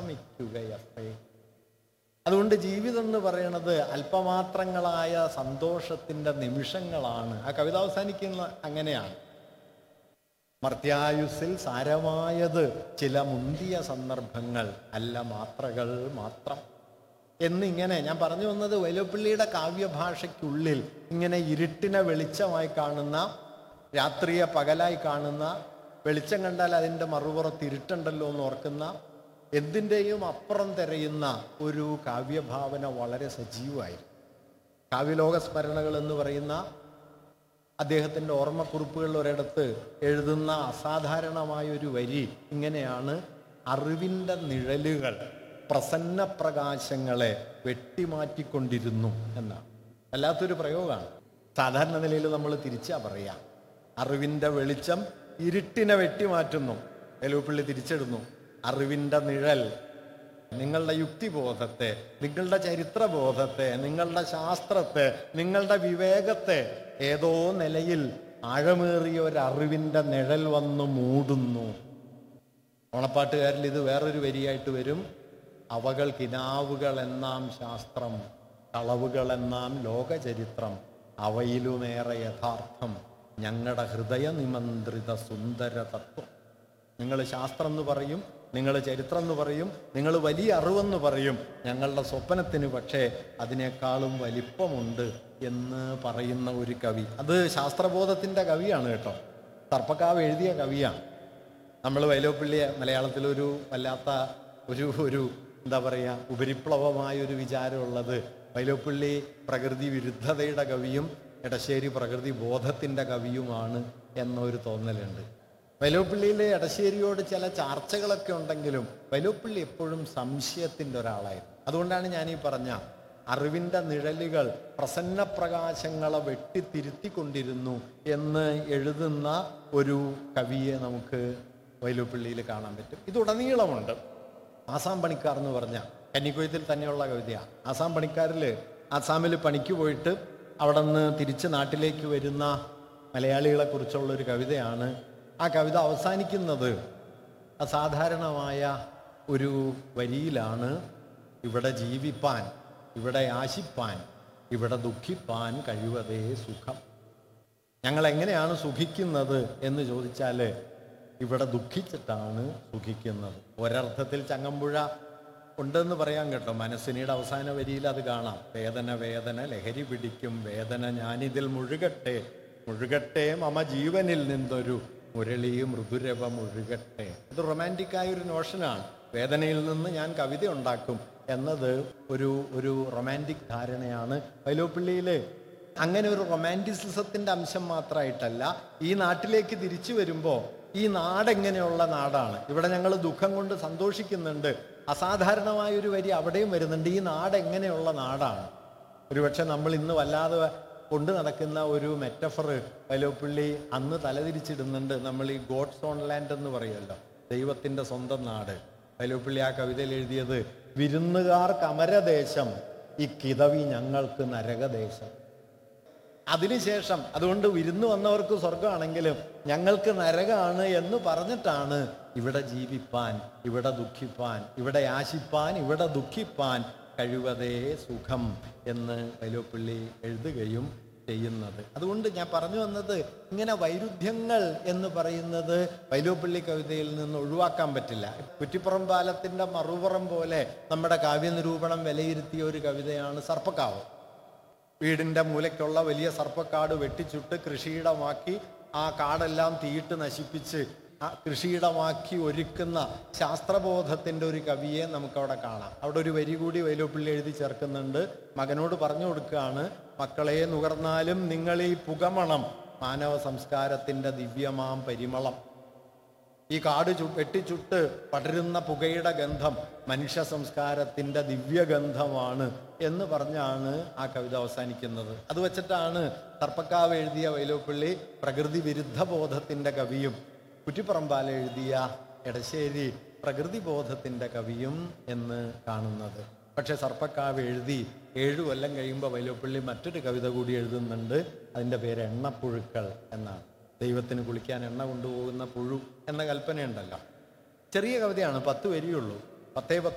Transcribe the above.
അസ്തമിക്കുകയത്രേ അതുകൊണ്ട് ജീവിതം എന്ന് പറയുന്നത് അല്പമാത്രങ്ങളായ സന്തോഷത്തിൻ്റെ നിമിഷങ്ങളാണ് ആ കവിത അവസാനിക്കുന്ന അങ്ങനെയാണ് മർത്യായുസ്സിൽ സാരമായത് ചില മുന്തിയ സന്ദർഭങ്ങൾ അല്ല മാത്രകൾ മാത്രം എന്നിങ്ങനെ ഞാൻ പറഞ്ഞു വന്നത് വൈലോപ്പിള്ളിയുടെ കാവ്യഭാഷയ്ക്കുള്ളിൽ ഇങ്ങനെ ഇരുട്ടിനെ വെളിച്ചമായി കാണുന്ന രാത്രിയെ പകലായി കാണുന്ന വെളിച്ചം കണ്ടാൽ അതിൻ്റെ മറുപുറത്ത് ഇരുട്ടുണ്ടല്ലോ എന്ന് ഓർക്കുന്ന എന്തിൻ്റെയും അപ്പുറം തിരയുന്ന ഒരു കാവ്യഭാവന വളരെ സജീവമായിരുന്നു കാവ്യലോക സ്മരണകൾ എന്ന് പറയുന്ന അദ്ദേഹത്തിൻ്റെ ഓർമ്മക്കുറിപ്പുകളിൽ ഒരിടത്ത് എഴുതുന്ന അസാധാരണമായ ഒരു വരി ഇങ്ങനെയാണ് അറിവിൻ്റെ നിഴലുകൾ പ്രസന്ന പ്രകാശങ്ങളെ വെട്ടിമാറ്റിക്കൊണ്ടിരുന്നു എന്നാണ് അല്ലാത്തൊരു പ്രയോഗമാണ് സാധാരണ നിലയിൽ നമ്മൾ തിരിച്ചാ പറയാം അറിവിൻ്റെ വെളിച്ചം ഇരുട്ടിനെ വെട്ടിമാറ്റുന്നു എലുപ്പള്ളി തിരിച്ചിടുന്നു അറിവിൻ്റെ നിഴൽ നിങ്ങളുടെ യുക്തിബോധത്തെ നിങ്ങളുടെ ചരിത്രബോധത്തെ നിങ്ങളുടെ ശാസ്ത്രത്തെ നിങ്ങളുടെ വിവേകത്തെ ഏതോ നിലയിൽ ആഴമേറിയ ഒരു അറിവിൻ്റെ നിഴൽ വന്ന് മൂടുന്നു ഓണപ്പാട്ടുകാരിൽ ഇത് വേറൊരു വരിയായിട്ട് വരും അവകൾ കിനാവുകൾ എന്നാം ശാസ്ത്രം കളവുകൾ എന്നാം ലോകചരിത്രം അവയിലുമേറെ യഥാർത്ഥം ഞങ്ങളുടെ ഹൃദയ നിമന്ത്രിത സുന്ദര തത്വം നിങ്ങൾ ശാസ്ത്രം എന്ന് പറയും നിങ്ങൾ ചരിത്രം എന്ന് പറയും നിങ്ങൾ വലിയ അറിവെന്ന് പറയും ഞങ്ങളുടെ സ്വപ്നത്തിന് പക്ഷേ അതിനേക്കാളും വലിപ്പമുണ്ട് എന്ന് പറയുന്ന ഒരു കവി അത് ശാസ്ത്രബോധത്തിൻ്റെ കവിയാണ് കേട്ടോ സർപ്പക്കാവ് എഴുതിയ കവിയാണ് നമ്മൾ വൈലോപ്പിള്ളിയെ മലയാളത്തിലൊരു വല്ലാത്ത ഒരു ഒരു എന്താ പറയുക ഉപരിപ്ലവമായ ഒരു വിചാരമുള്ളത് വൈലോപ്പിള്ളി പ്രകൃതി വിരുദ്ധതയുടെ കവിയും എടശ്ശേരി പ്രകൃതി ബോധത്തിൻ്റെ കവിയുമാണ് എന്നൊരു തോന്നലുണ്ട് വൈലോപ്പിള്ളിയിലെ എടശ്ശേരിയോട് ചില ചർച്ചകളൊക്കെ ഉണ്ടെങ്കിലും വൈലോപ്പിള്ളി എപ്പോഴും സംശയത്തിൻ്റെ ഒരാളായിരുന്നു അതുകൊണ്ടാണ് ഞാൻ ഈ പറഞ്ഞ അറിവിൻ്റെ നിഴലുകൾ പ്രസന്ന പ്രകാശങ്ങളെ വെട്ടിത്തിരുത്തിക്കൊണ്ടിരുന്നു എന്ന് എഴുതുന്ന ഒരു കവിയെ നമുക്ക് വൈലോപ്പിള്ളിയിൽ കാണാൻ പറ്റും ഇതുടനീളമുണ്ട് ആസാം പണിക്കാർ എന്ന് പറഞ്ഞ കന്നിക്കൊയ്ത്തിൽ തന്നെയുള്ള കവിതയാണ് ആസാം പണിക്കാരിൽ ആസാമിൽ പണിക്ക് പോയിട്ട് അവിടെ നിന്ന് തിരിച്ച് നാട്ടിലേക്ക് വരുന്ന മലയാളികളെ കുറിച്ചുള്ള ഒരു കവിതയാണ് ആ കവിത അവസാനിക്കുന്നത് അസാധാരണമായ ഒരു വരിയിലാണ് ഇവിടെ ജീവിപ്പാൻ ഇവിടെ ആശിപ്പാൻ ഇവിടെ ദുഃഖിപ്പാൻ കഴിവതേ സുഖം ഞങ്ങൾ എങ്ങനെയാണ് സുഖിക്കുന്നത് എന്ന് ചോദിച്ചാൽ ഇവിടെ ദുഃഖിച്ചിട്ടാണ് സുഖിക്കുന്നത് ഒരർത്ഥത്തിൽ ചങ്ങമ്പുഴ ഉണ്ടെന്ന് പറയാൻ കേട്ടോ മനസ്സിനിയുടെ അവസാന വരിയിൽ അത് കാണാം വേദന വേദന ലഹരി പിടിക്കും വേദന ഞാനിതിൽ മുഴുകട്ടെ മുഴുകട്ടെ മമ ജീവനിൽ നിന്നൊരു മുരളി മൃദുരവ മുഴുകട്ടെ ഇത് റൊമാൻറ്റിക്കായ ഒരു നോഷനാണ് വേദനയിൽ നിന്ന് ഞാൻ കവിത ഉണ്ടാക്കും എന്നത് ഒരു ഒരു റൊമാൻറ്റിക് ധാരണയാണ് വൈലോപ്പിള്ളിയിൽ അങ്ങനെ ഒരു റൊമാൻറ്റിസിസത്തിൻ്റെ അംശം മാത്രമായിട്ടല്ല ഈ നാട്ടിലേക്ക് തിരിച്ചു വരുമ്പോൾ ഈ നാടെങ്ങനെയുള്ള നാടാണ് ഇവിടെ ഞങ്ങൾ ദുഃഖം കൊണ്ട് സന്തോഷിക്കുന്നുണ്ട് അസാധാരണമായ ഒരു വരി അവിടെയും വരുന്നുണ്ട് ഈ നാട് എങ്ങനെയുള്ള നാടാണ് ഒരുപക്ഷെ നമ്മൾ ഇന്ന് വല്ലാതെ കൊണ്ടു നടക്കുന്ന ഒരു മെറ്റഫർ വൈലോപ്പിള്ളി അന്ന് തലതിരിച്ചിടുന്നുണ്ട് നമ്മൾ ഈ ഗോഡ്സ് ഓൺ ലാൻഡ് എന്ന് പറയുമല്ലോ ദൈവത്തിൻ്റെ സ്വന്തം നാട് വൈലോപ്പിള്ളി ആ കവിതയിൽ എഴുതിയത് വിരുന്നുകാർക്ക് അമരദേശം ഈ കിതവി ഞങ്ങൾക്ക് നരകദേശം അതിനുശേഷം അതുകൊണ്ട് വിരുന്ന് വന്നവർക്ക് സ്വർഗമാണെങ്കിലും ഞങ്ങൾക്ക് നരകമാണ് എന്ന് പറഞ്ഞിട്ടാണ് ഇവിടെ ജീവിപ്പാൻ ഇവിടെ ദുഃഖിപ്പാൻ ഇവിടെ ആശിപ്പാൻ ഇവിടെ ദുഃഖിപ്പാൻ കഴിവതേ സുഖം എന്ന് വൈലോപ്പിള്ളി എഴുതുകയും ചെയ്യുന്നത് അതുകൊണ്ട് ഞാൻ പറഞ്ഞു വന്നത് ഇങ്ങനെ വൈരുദ്ധ്യങ്ങൾ എന്ന് പറയുന്നത് വൈലോപ്പിള്ളി കവിതയിൽ നിന്ന് ഒഴിവാക്കാൻ പറ്റില്ല കുറ്റിപ്പുറം പാലത്തിൻ്റെ മറുപുറം പോലെ നമ്മുടെ കാവ്യനിരൂപണം വിലയിരുത്തിയ ഒരു കവിതയാണ് സർപ്പക്കാവ് വീടിൻ്റെ മൂലയ്ക്കുള്ള വലിയ സർപ്പക്കാട് വെട്ടിച്ചുട്ട് കൃഷിയിടമാക്കി ആ കാടെല്ലാം തീയിട്ട് നശിപ്പിച്ച് ആ കൃഷിയിടമാക്കി ഒരുക്കുന്ന ശാസ്ത്രബോധത്തിൻ്റെ ഒരു കവിയെ നമുക്കവിടെ കാണാം അവിടെ ഒരു വരി കൂടി വൈലോപ്പിള്ളി എഴുതി ചേർക്കുന്നുണ്ട് മകനോട് പറഞ്ഞു കൊടുക്കുകയാണ് മക്കളെ നുകർന്നാലും നിങ്ങൾ ഈ പുകമണം മാനവ സംസ്കാരത്തിൻ്റെ ദിവ്യമാം പരിമളം ഈ കാട് ചു വെട്ടിച്ചുട്ട് പടരുന്ന പുകയുടെ ഗന്ധം മനുഷ്യ സംസ്കാരത്തിൻ്റെ ദിവ്യഗന്ധമാണ് എന്ന് പറഞ്ഞാണ് ആ കവിത അവസാനിക്കുന്നത് അത് വെച്ചിട്ടാണ് തർപ്പക്കാവ് എഴുതിയ വൈലോപ്പിള്ളി പ്രകൃതി വിരുദ്ധ ബോധത്തിൻ്റെ കവിയും കുറ്റിപ്പറമ്പാല എഴുതിയ എടശ്ശേരി പ്രകൃതി ബോധത്തിൻ്റെ കവിയും എന്ന് കാണുന്നത് പക്ഷേ സർപ്പക്കാവ് എഴുതി ഏഴു കൊല്ലം കഴിയുമ്പോൾ വൈലോപ്പിള്ളി മറ്റൊരു കവിത കൂടി എഴുതുന്നുണ്ട് അതിൻ്റെ പേര് എണ്ണപ്പുഴുക്കൾ എന്നാണ് ദൈവത്തിന് കുളിക്കാൻ എണ്ണ കൊണ്ടുപോകുന്ന പുഴു എന്ന കൽപ്പനയുണ്ടല്ലോ ചെറിയ കവിതയാണ് പത്ത് വരിയുള്ളൂ പത്തേ പത്ത്